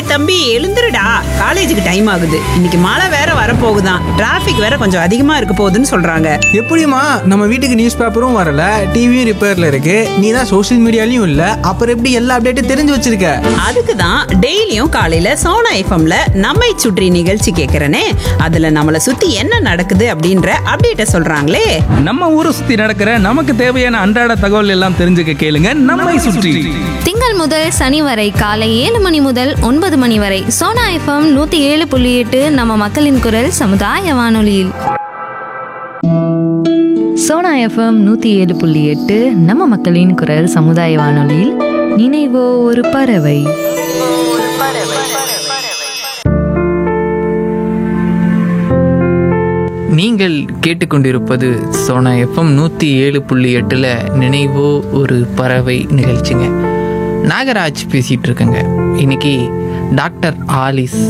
டேய் தம்பி எழுந்துருடா காலேஜுக்கு டைம் ஆகுது இன்னைக்கு மழை வேற வரப்போகுதாம் டிராஃபிக் வேற கொஞ்சம் அதிகமா இருக்க போகுதுன்னு சொல்றாங்க எப்படிம்மா நம்ம வீட்டுக்கு நியூஸ் பேப்பரும் வரல டிவியும் ரிப்பேர்ல இருக்கு நீ தான் சோஷியல் மீடியாலையும் இல்ல அப்புறம் எப்படி எல்லா அப்டேட்டும் தெரிஞ்சு வச்சிருக்க அதுக்கு தான் டெய்லியும் காலையில சோனா எஃப்எம்ல நம்மை சுற்றி நிகழ்ச்சி கேட்கறனே அதுல நம்மளை சுத்தி என்ன நடக்குது அப்படின்ற அப்டேட்ட சொல்றாங்களே நம்ம ஊரை சுத்தி நடக்கிற நமக்கு தேவையான அன்றாட தகவல் எல்லாம் தெரிஞ்சுக்க கேளுங்க நம்மை சுற்றி திங்கள் முதல் சனி வரை காலை ஏழு மணி முதல் ஒன்பது மணி வரை சோனா எஃப்எம் நூத்தி ஏழு புள்ளி எட்டு நம்ம மக்களின் குரல் சமுதாய வானொலியில் சோனா எஃப்எம் நூற்றி ஏழு புள்ளி எட்டு நம்ம மக்களின் குரல் சமுதாய வானொலியில் நினைவோ ஒரு பறவை நீங்கள் கேட்டுக்கொண்டிருப்பது சோனா எஃப்எம் நூற்றி ஏழு புள்ளி எட்டில் நினைவோ ஒரு பறவை நிகழ்ச்சிங்க நாகராஜ் பேசிகிட்டு இருக்கேங்க இன்னைக்கு டாக்டர் ஆலிஸ்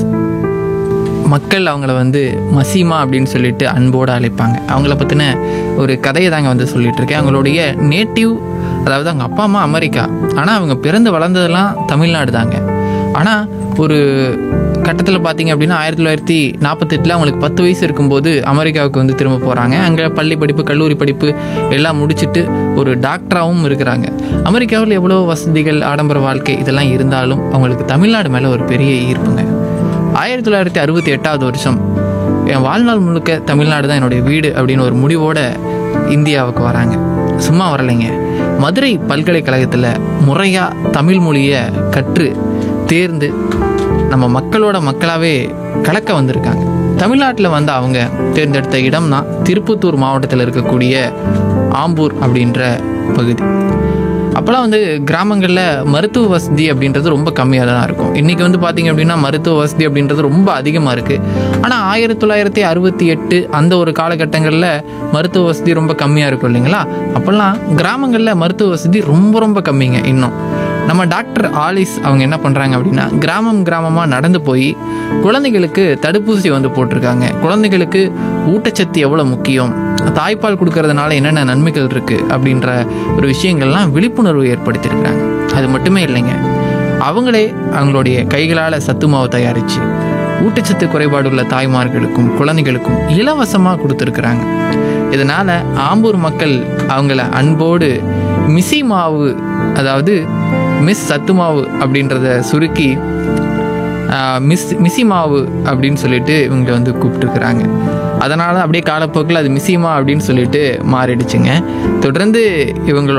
மக்கள் அவங்கள வந்து மசீமா அப்படின்னு சொல்லிட்டு அன்போடு அழைப்பாங்க அவங்கள பற்றின ஒரு கதையை தாங்க வந்து சொல்லிட்டு இருக்கேன் அவங்களுடைய நேட்டிவ் அதாவது அவங்க அப்பா அம்மா அமெரிக்கா ஆனால் அவங்க பிறந்து வளர்ந்ததெல்லாம் தமிழ்நாடு தாங்க ஆனால் ஒரு கட்டத்தில் பார்த்தீங்க அப்படின்னா ஆயிரத்தி தொள்ளாயிரத்தி நாற்பத்தெட்டில் அவங்களுக்கு பத்து வயசு இருக்கும்போது அமெரிக்காவுக்கு வந்து திரும்ப போகிறாங்க அங்கே பள்ளி படிப்பு கல்லூரி படிப்பு எல்லாம் முடிச்சுட்டு ஒரு டாக்டராகவும் இருக்கிறாங்க அமெரிக்காவில் எவ்வளோ வசதிகள் ஆடம்பர வாழ்க்கை இதெல்லாம் இருந்தாலும் அவங்களுக்கு தமிழ்நாடு மேலே ஒரு பெரிய ஈர்ப்புங்க ஆயிரத்தி தொள்ளாயிரத்தி அறுபத்தி எட்டாவது வருஷம் என் வாழ்நாள் முழுக்க தமிழ்நாடு தான் என்னுடைய வீடு அப்படின்னு ஒரு முடிவோட இந்தியாவுக்கு வராங்க சும்மா வரலைங்க மதுரை பல்கலைக்கழகத்தில் முறையாக தமிழ் மொழியை கற்று தேர்ந்து நம்ம மக்களோட மக்களாகவே கலக்க வந்திருக்காங்க தமிழ்நாட்டில் வந்து அவங்க தேர்ந்தெடுத்த இடம் தான் திருப்பத்தூர் மாவட்டத்தில் இருக்கக்கூடிய ஆம்பூர் அப்படின்ற பகுதி அப்போல்லாம் வந்து கிராமங்களில் மருத்துவ வசதி அப்படின்றது ரொம்ப கம்மியாக தான் இருக்கும் இன்றைக்கி வந்து பார்த்திங்க அப்படின்னா மருத்துவ வசதி அப்படின்றது ரொம்ப அதிகமாக இருக்குது ஆனால் ஆயிரத்தி தொள்ளாயிரத்தி அறுபத்தி எட்டு அந்த ஒரு காலகட்டங்களில் மருத்துவ வசதி ரொம்ப கம்மியாக இருக்கும் இல்லைங்களா அப்போல்லாம் கிராமங்களில் மருத்துவ வசதி ரொம்ப ரொம்ப கம்மிங்க இன்னும் நம்ம டாக்டர் ஆலிஸ் அவங்க என்ன பண்ணுறாங்க அப்படின்னா கிராமம் கிராமமாக நடந்து போய் குழந்தைகளுக்கு தடுப்பூசி வந்து போட்டிருக்காங்க குழந்தைகளுக்கு ஊட்டச்சத்து எவ்வளோ முக்கியம் தாய்ப்பால் கொடுக்கறதுனால என்னென்ன நன்மைகள் இருக்குது அப்படின்ற ஒரு விஷயங்கள்லாம் விழிப்புணர்வு ஏற்படுத்தியிருக்கிறாங்க அது மட்டுமே இல்லைங்க அவங்களே அவங்களுடைய கைகளால் சத்து மாவு தயாரித்து ஊட்டச்சத்து குறைபாடுள்ள தாய்மார்களுக்கும் குழந்தைகளுக்கும் இலவசமாக கொடுத்துருக்குறாங்க இதனால் ஆம்பூர் மக்கள் அவங்கள அன்போடு மிசி மாவு அதாவது மிஸ் சத்து மாவு அப்படின்றத சுருக்கி ஆஹ், மிஸ் மிசி மாவு அப்படின்னு சொல்லிட்டு இவங்க வந்து கூப்பிட்டுருக்குறாங்க அதனால் அப்படியே காலப்போக்கில் அது மிசிமா அப்படின்னு சொல்லிட்டு மாறிடுச்சுங்க தொடர்ந்து இவங்களோட